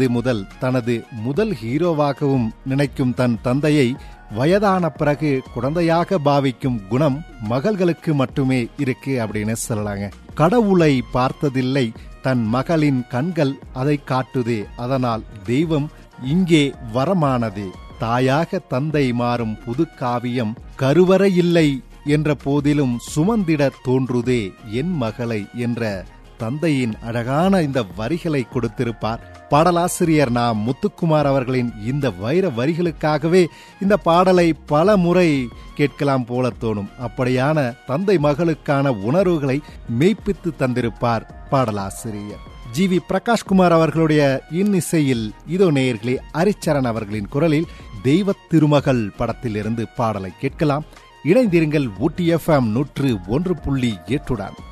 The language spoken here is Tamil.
முதல் தனது முதல் ஹீரோவாகவும் நினைக்கும் தன் தந்தையை வயதான பிறகு குழந்தையாக பாவிக்கும் குணம் மகள்களுக்கு மட்டுமே இருக்கு அப்படின்னு சொல்லலாங்க கடவுளை பார்த்ததில்லை தன் மகளின் கண்கள் அதை காட்டுதே அதனால் தெய்வம் இங்கே வரமானது தாயாக தந்தை மாறும் புது காவியம் கருவறை இல்லை என்ற போதிலும் சுமந்திட தோன்றுதே என் மகளை என்ற தந்தையின் அழகான இந்த வரிகளை கொடுத்திருப்பார் பாடலாசிரியர் நாம் முத்துக்குமார் அவர்களின் இந்த வைர வரிகளுக்காகவே இந்த பாடலை பல முறை கேட்கலாம் போல தோணும் அப்படியான தந்தை மகளுக்கான உணர்வுகளை மெய்ப்பித்து தந்திருப்பார் பாடலாசிரியர் ஜி வி பிரகாஷ்குமார் அவர்களுடைய இன்னிசையில் இதோ நேயர்களே அரிச்சரன் அவர்களின் குரலில் தெய்வ திருமகள் படத்தில் இருந்து பாடலை கேட்கலாம் இணைந்திருங்கள் ஊட்டி எஃப்எம் நூற்று ஒன்று புள்ளி எட்டுடன்